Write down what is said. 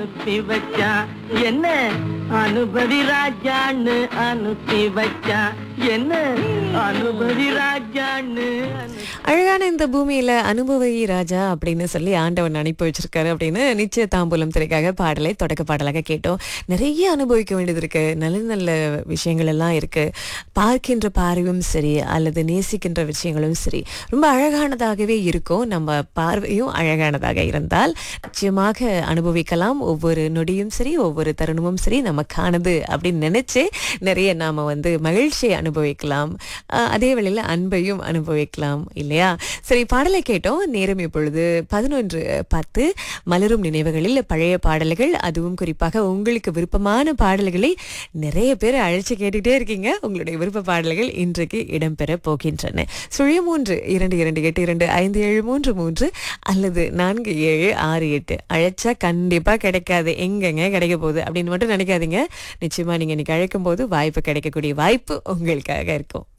அனுப்பி வச்சான் என்ன அனுபவி ராஜான்னு அனுப்பி வச்சான் என்ன அனுபவி ராஜான்னு அனுப்பி அழகான இந்த பூமியில அனுபவி ராஜா அப்படின்னு சொல்லி ஆண்டவன் அனுப்பி வச்சிருக்காரு அப்படின்னு நிச்சய தாம்பூலம் திரைக்காக பாடலை தொடக்க பாடலாக கேட்டோம் நிறைய அனுபவிக்க வேண்டியது இருக்கு நல்ல நல்ல விஷயங்கள் எல்லாம் இருக்கு பார்க்கின்ற பார்வையும் சரி அல்லது நேசிக்கின்ற விஷயங்களும் சரி ரொம்ப அழகானதாகவே இருக்கும் நம்ம பார்வையும் அழகானதாக இருந்தால் நிச்சயமாக அனுபவிக்கலாம் ஒவ்வொரு நொடியும் சரி ஒவ்வொரு தருணமும் சரி நமக்கானது அப்படின்னு நினைச்சு நிறைய நாம வந்து மகிழ்ச்சியை அனுபவிக்கலாம் அஹ் அதே வேளையில அன்பையும் அனுபவிக்கலாம் இல்லையா சரி பாடலை கேட்டோம் நேரம் இப்பொழுது பதினொன்று பத்து மலரும் நினைவுகளில் பழைய பாடல்கள் அதுவும் குறிப்பாக உங்களுக்கு விருப்பமான பாடல்களை நிறைய பேர் அழைச்சு கேட்டுட்டே இருக்கீங்க உங்களுடைய விருப்ப பாடல்கள் இன்றைக்கு இடம்பெற போகின்றன சுழிய மூன்று இரண்டு இரண்டு எட்டு இரண்டு ஐந்து ஏழு மூன்று மூன்று அல்லது நான்கு ஏழு ஆறு எட்டு அழைச்சா கண்டிப்பா கிடைக்காது எங்கெங்க கிடைக்க போகுது அப்படின்னு மட்டும் நினைக்காதீங்க நிச்சயமா நீங்க இன்னைக்கு அழைக்கும் போது வாய்ப்பு கிடைக்கக்கூடிய வாய்ப்பு உங்களுக்காக இருக்கும்